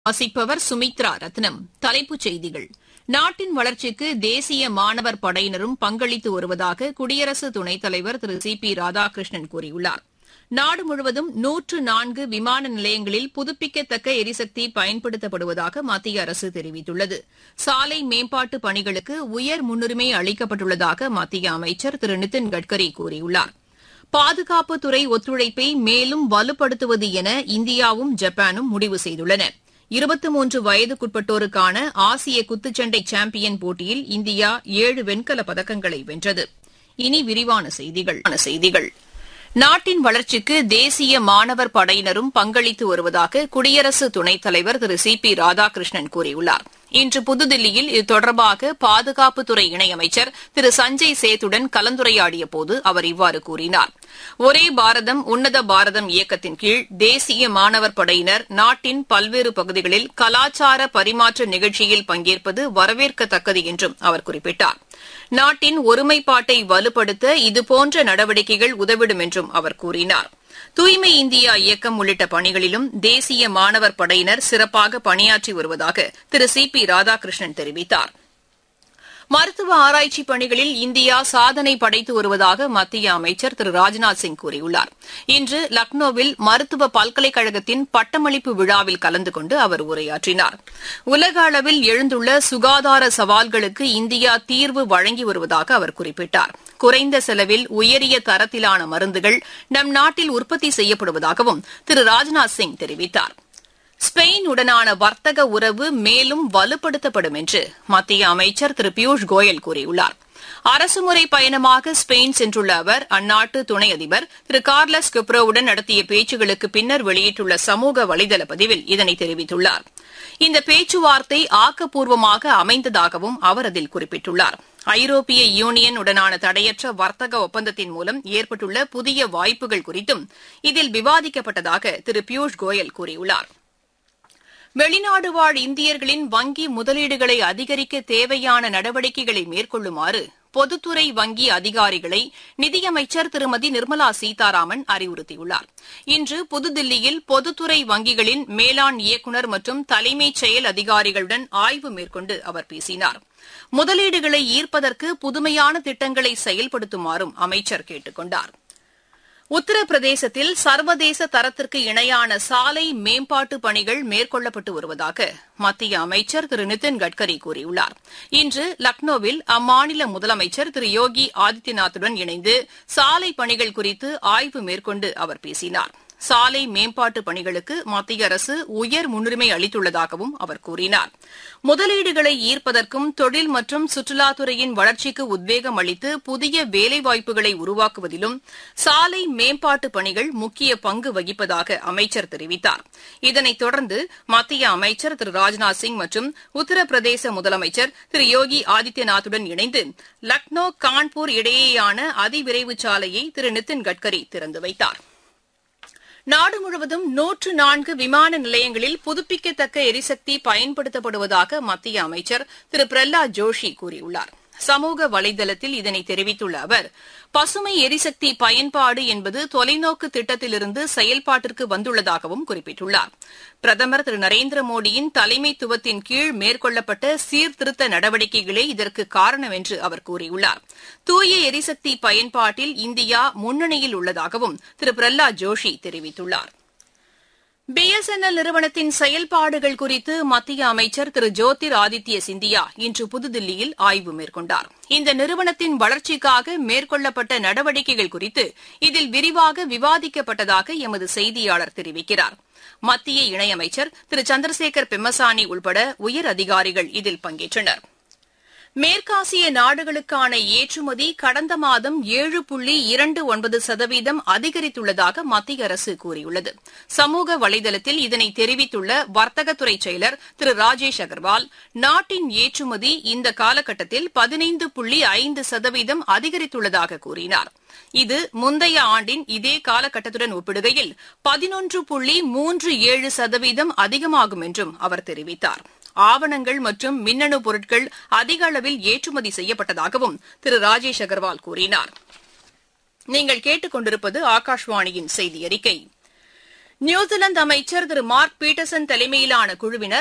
வாசிப்பவர் சுமித்ரா ரத்னம் தலைப்புச் செய்திகள் நாட்டின் வளர்ச்சிக்கு தேசிய மாணவர் படையினரும் பங்களித்து வருவதாக குடியரசு துணைத் தலைவர் திரு சி பி ராதாகிருஷ்ணன் கூறியுள்ளார் நாடு முழுவதும் நூற்று நான்கு விமான நிலையங்களில் புதுப்பிக்கத்தக்க எரிசக்தி பயன்படுத்தப்படுவதாக மத்திய அரசு தெரிவித்துள்ளது சாலை மேம்பாட்டு பணிகளுக்கு உயர் முன்னுரிமை அளிக்கப்பட்டுள்ளதாக மத்திய அமைச்சர் திரு நிதின் கட்கரி கூறியுள்ளார் பாதுகாப்புத்துறை ஒத்துழைப்பை மேலும் வலுப்படுத்துவது என இந்தியாவும் ஜப்பானும் முடிவு செய்துள்ளன இருபத்தி மூன்று வயதுக்குட்பட்டோருக்கான ஆசிய குத்துச்சண்டை சாம்பியன் போட்டியில் இந்தியா ஏழு வெண்கலப் பதக்கங்களை வென்றது இனி விரிவான செய்திகள் செய்திகள் நாட்டின் வளர்ச்சிக்கு தேசிய மாணவர் படையினரும் பங்களித்து வருவதாக குடியரசு துணைத் தலைவர் திரு சி பி ராதாகிருஷ்ணன் கூறியுள்ளார் இன்று புதுதில்லியில் இது தொடர்பாக பாதுகாப்புத்துறை இணையமைச்சர் திரு சஞ்சய் சேத்துடன் கலந்துரையாடியபோது அவர் இவ்வாறு கூறினார் ஒரே பாரதம் உன்னத பாரதம் இயக்கத்தின் கீழ் தேசிய மாணவர் படையினர் நாட்டின் பல்வேறு பகுதிகளில் கலாச்சார பரிமாற்ற நிகழ்ச்சியில் பங்கேற்பது வரவேற்கத்தக்கது என்றும் அவர் குறிப்பிட்டார் நாட்டின் ஒருமைப்பாட்டை வலுப்படுத்த இதுபோன்ற நடவடிக்கைகள் உதவிடும் என்றும் அவர் கூறினார் தூய்மை இந்தியா இயக்கம் உள்ளிட்ட பணிகளிலும் தேசிய மாணவர் படையினர் சிறப்பாக பணியாற்றி வருவதாக திரு சி பி ராதாகிருஷ்ணன் தெரிவித்தார் மருத்துவ ஆராய்ச்சி பணிகளில் இந்தியா சாதனை படைத்து வருவதாக மத்திய அமைச்சர் திரு ராஜ்நாத் சிங் கூறியுள்ளார் இன்று லக்னோவில் மருத்துவ பல்கலைக்கழகத்தின் பட்டமளிப்பு விழாவில் கலந்து கொண்டு அவர் உரையாற்றினார் உலக அளவில் எழுந்துள்ள சுகாதார சவால்களுக்கு இந்தியா தீர்வு வழங்கி வருவதாக அவர் குறிப்பிட்டார் குறைந்த செலவில் உயரிய தரத்திலான மருந்துகள் நம் நாட்டில் உற்பத்தி செய்யப்படுவதாகவும் திரு ராஜ்நாத் சிங் தெரிவித்தார் ஸ்பெயின் உடனான வர்த்தக உறவு மேலும் வலுப்படுத்தப்படும் என்று மத்திய அமைச்சர் திரு பியூஷ் கோயல் கூறியுள்ளார் அரசுமுறை பயணமாக ஸ்பெயின் சென்றுள்ள அவர் அந்நாட்டு துணை அதிபர் திரு கார்லஸ் கிப்ரோவுடன் நடத்திய பேச்சுகளுக்கு பின்னர் வெளியிட்டுள்ள சமூக வலைதள பதிவில் இதனை தெரிவித்துள்ளார் இந்த பேச்சுவார்த்தை ஆக்கப்பூர்வமாக அமைந்ததாகவும் அவர் அதில் குறிப்பிட்டுள்ளார் ஐரோப்பிய யூனியன் உடனான தடையற்ற வர்த்தக ஒப்பந்தத்தின் மூலம் ஏற்பட்டுள்ள புதிய வாய்ப்புகள் குறித்தும் இதில் விவாதிக்கப்பட்டதாக திரு பியூஷ் கோயல் கூறியுள்ளார் வெளிநாடு வாழ் இந்தியர்களின் வங்கி முதலீடுகளை அதிகரிக்க தேவையான நடவடிக்கைகளை மேற்கொள்ளுமாறு பொதுத்துறை வங்கி அதிகாரிகளை நிதியமைச்சர் திருமதி நிர்மலா சீதாராமன் அறிவுறுத்தியுள்ளார் இன்று புதுதில்லியில் பொதுத்துறை வங்கிகளின் மேலாண் இயக்குநர் மற்றும் தலைமைச் செயல் அதிகாரிகளுடன் ஆய்வு மேற்கொண்டு அவர் பேசினார் முதலீடுகளை ஈர்ப்பதற்கு புதுமையான திட்டங்களை செயல்படுத்துமாறும் அமைச்சர் கேட்டுக் கொண்டார் உத்தரப்பிரதேசத்தில் சர்வதேச தரத்திற்கு இணையான சாலை மேம்பாட்டு பணிகள் மேற்கொள்ளப்பட்டு வருவதாக மத்திய அமைச்சர் திரு நிதின் கட்கரி கூறியுள்ளார் இன்று லக்னோவில் அம்மாநில முதலமைச்சர் திரு யோகி ஆதித்யநாத்துடன் இணைந்து சாலை பணிகள் குறித்து ஆய்வு மேற்கொண்டு அவர் பேசினார் சாலை மேம்பாட்டு பணிகளுக்கு மத்திய அரசு உயர் முன்னுரிமை அளித்துள்ளதாகவும் அவர் கூறினார் முதலீடுகளை ஈர்ப்பதற்கும் தொழில் மற்றும் சுற்றுலாத்துறையின் வளர்ச்சிக்கு உத்வேகம் அளித்து புதிய வேலைவாய்ப்புகளை உருவாக்குவதிலும் சாலை மேம்பாட்டு பணிகள் முக்கிய பங்கு வகிப்பதாக அமைச்சர் தெரிவித்தார் இதனைத் தொடர்ந்து மத்திய அமைச்சர் திரு ராஜ்நாத் சிங் மற்றும் உத்தரப்பிரதேச முதலமைச்சர் திரு யோகி ஆதித்யநாத்துடன் இணைந்து லக்னோ கான்பூர் இடையேயான அதிவிரைவு சாலையை திரு நிதின் கட்கரி திறந்து வைத்தாா் நாடு முழுவதும் நூற்று நான்கு விமான நிலையங்களில் புதுப்பிக்கத்தக்க எரிசக்தி பயன்படுத்தப்படுவதாக மத்திய அமைச்சர் திரு பிரஹ்லாத் ஜோஷி கூறியுள்ளார் சமூக வலைதளத்தில் இதனை தெரிவித்துள்ள அவர் பசுமை எரிசக்தி பயன்பாடு என்பது தொலைநோக்கு திட்டத்திலிருந்து செயல்பாட்டிற்கு வந்துள்ளதாகவும் குறிப்பிட்டுள்ளார் பிரதமர் திரு நரேந்திர மோடியின் தலைமைத்துவத்தின் கீழ் மேற்கொள்ளப்பட்ட சீர்திருத்த நடவடிக்கைகளே இதற்கு காரணம் என்று அவர் கூறியுள்ளார் தூய எரிசக்தி பயன்பாட்டில் இந்தியா முன்னணியில் உள்ளதாகவும் திரு பிரஹ்லாத் ஜோஷி தெரிவித்துள்ளார் பிஎஸ்என்எல் நிறுவனத்தின் செயல்பாடுகள் குறித்து மத்திய அமைச்சர் திரு ஜோதிர் ஆதித்ய சிந்தியா இன்று புதுதில்லியில் ஆய்வு மேற்கொண்டார் இந்த நிறுவனத்தின் வளர்ச்சிக்காக மேற்கொள்ளப்பட்ட நடவடிக்கைகள் குறித்து இதில் விரிவாக விவாதிக்கப்பட்டதாக எமது செய்தியாளர் தெரிவிக்கிறார் மத்திய இணையமைச்சர் திரு சந்திரசேகர் பெம்மசானி உள்பட உயர் அதிகாரிகள் இதில் பங்கேற்றனா் மேற்காசிய நாடுகளுக்கான ஏற்றுமதி கடந்த மாதம் ஏழு புள்ளி இரண்டு ஒன்பது சதவீதம் அதிகரித்துள்ளதாக மத்திய அரசு கூறியுள்ளது சமூக வலைதளத்தில் இதனை தெரிவித்துள்ள வர்த்தகத்துறை செயலர் திரு ராஜேஷ் அகர்வால் நாட்டின் ஏற்றுமதி இந்த காலகட்டத்தில் பதினைந்து புள்ளி ஐந்து சதவீதம் அதிகரித்துள்ளதாக கூறினார் இது முந்தைய ஆண்டின் இதே காலகட்டத்துடன் ஒப்பிடுகையில் பதினொன்று புள்ளி மூன்று ஏழு சதவீதம் அதிகமாகும் என்றும் அவர் தெரிவித்தார் ஆவணங்கள் மற்றும் மின்னணு பொருட்கள் அதிக அளவில் ஏற்றுமதி செய்யப்பட்டதாகவும் திரு ராஜேஷ் அகர்வால் கூறினார் நீங்கள் கேட்டுக் கொண்டிருப்பது ஆகாஷ்வாணியின் செய்தி அறிக்கை நியூசிலாந்து அமைச்சர் திரு மார்க் பீட்டர்சன் தலைமையிலான குழுவினர்